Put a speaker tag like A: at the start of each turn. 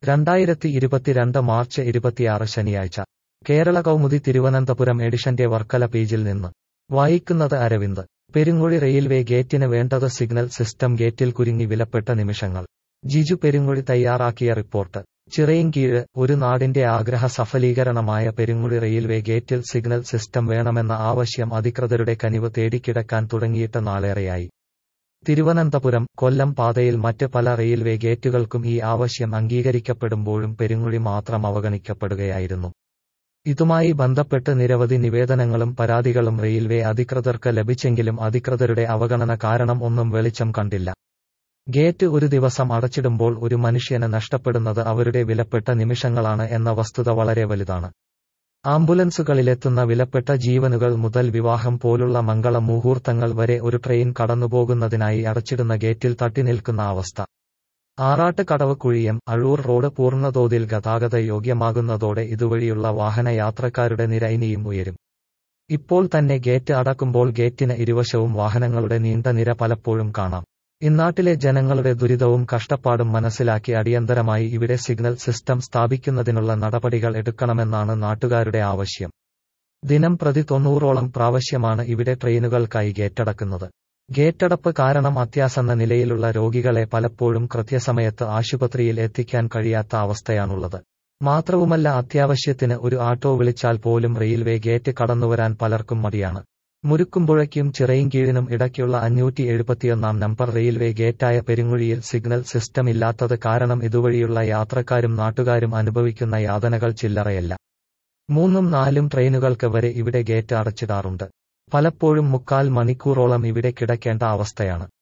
A: രണ്ടായിരത്തി ഇരുപത്തിരണ്ട് മാർച്ച് ഇരുപത്തിയാറ് ശനിയാഴ്ച കേരള കൗമുദി തിരുവനന്തപുരം എഡിഷന്റെ വർക്കല പേജിൽ നിന്ന് വായിക്കുന്നത് അരവിന്ദ് പെരുങ്ങുഴി റെയിൽവേ ഗേറ്റിന് വേണ്ടത് സിഗ്നൽ സിസ്റ്റം ഗേറ്റിൽ കുരുങ്ങി വിലപ്പെട്ട നിമിഷങ്ങൾ ജിജു പെരുങ്ങുഴി തയ്യാറാക്കിയ റിപ്പോർട്ട് ചിറയിൻകീഴ് ഒരു നാടിന്റെ ആഗ്രഹ സഫലീകരണമായ പെരുങ്ങുഴി റെയിൽവേ ഗേറ്റിൽ സിഗ്നൽ സിസ്റ്റം വേണമെന്ന ആവശ്യം അധികൃതരുടെ കനിവ് തേടിക്കിടക്കാൻ തുടങ്ങിയിട്ട് നാളേറെയായി തിരുവനന്തപുരം കൊല്ലം പാതയിൽ മറ്റ് പല റെയിൽവേ ഗേറ്റുകൾക്കും ഈ ആവശ്യം അംഗീകരിക്കപ്പെടുമ്പോഴും പെരുങ്ങുഴി മാത്രം അവഗണിക്കപ്പെടുകയായിരുന്നു ഇതുമായി ബന്ധപ്പെട്ട് നിരവധി നിവേദനങ്ങളും പരാതികളും റെയിൽവേ അധികൃതർക്ക് ലഭിച്ചെങ്കിലും അധികൃതരുടെ അവഗണന കാരണം ഒന്നും വെളിച്ചം കണ്ടില്ല ഗേറ്റ് ഒരു ദിവസം അടച്ചിടുമ്പോൾ ഒരു മനുഷ്യന് നഷ്ടപ്പെടുന്നത് അവരുടെ വിലപ്പെട്ട നിമിഷങ്ങളാണ് എന്ന വസ്തുത വളരെ വലുതാണ് ആംബുലൻസുകളിലെത്തുന്ന വിലപ്പെട്ട ജീവനുകൾ മുതൽ വിവാഹം പോലുള്ള മംഗള മുഹൂർത്തങ്ങൾ വരെ ഒരു ട്രെയിൻ കടന്നുപോകുന്നതിനായി അടച്ചിടുന്ന ഗേറ്റിൽ തട്ടിനിൽക്കുന്ന അവസ്ഥ ആറാട്ട് കടവ് കുഴിയം അഴൂർ റോഡ് പൂർണ്ണതോതിൽ ഗതാഗത യോഗ്യമാകുന്നതോടെ ഇതുവഴിയുള്ള വാഹനയാത്രക്കാരുടെ നിര ഇനിയും ഉയരും ഇപ്പോൾ തന്നെ ഗേറ്റ് അടക്കുമ്പോൾ ഗേറ്റിന് ഇരുവശവും വാഹനങ്ങളുടെ നീണ്ട നിര പലപ്പോഴും കാണാം ഇന്നാട്ടിലെ ജനങ്ങളുടെ ദുരിതവും കഷ്ടപ്പാടും മനസ്സിലാക്കി അടിയന്തരമായി ഇവിടെ സിഗ്നൽ സിസ്റ്റം സ്ഥാപിക്കുന്നതിനുള്ള നടപടികൾ എടുക്കണമെന്നാണ് നാട്ടുകാരുടെ ആവശ്യം ദിനം പ്രതി തൊണ്ണൂറോളം പ്രാവശ്യമാണ് ഇവിടെ ട്രെയിനുകൾക്കായി ഗേറ്റടക്കുന്നത് ഗേറ്റടപ്പ് കാരണം അത്യാസന്ന നിലയിലുള്ള രോഗികളെ പലപ്പോഴും കൃത്യസമയത്ത് ആശുപത്രിയിൽ എത്തിക്കാൻ കഴിയാത്ത അവസ്ഥയാണുള്ളത് മാത്രവുമല്ല അത്യാവശ്യത്തിന് ഒരു ആട്ടോ വിളിച്ചാൽ പോലും റെയിൽവേ ഗേറ്റ് കടന്നുവരാൻ പലർക്കും മടിയാണ് മുരുക്കുമ്പുഴയ്ക്കും ചിറയിൻകീഴിനും ഇടയ്ക്കുള്ള അഞ്ഞൂറ്റി എഴുപത്തിയൊന്നാം നമ്പർ റെയിൽവേ ഗേറ്റായ പെരുങ്ങുഴിയിൽ സിഗ്നൽ സിസ്റ്റം ഇല്ലാത്തത് കാരണം ഇതുവഴിയുള്ള യാത്രക്കാരും നാട്ടുകാരും അനുഭവിക്കുന്ന യാതനകൾ ചില്ലറയല്ല മൂന്നും നാലും ട്രെയിനുകൾക്ക് വരെ ഇവിടെ ഗേറ്റ് അടച്ചിടാറുണ്ട് പലപ്പോഴും മുക്കാൽ മണിക്കൂറോളം ഇവിടെ കിടക്കേണ്ട അവസ്ഥയാണ്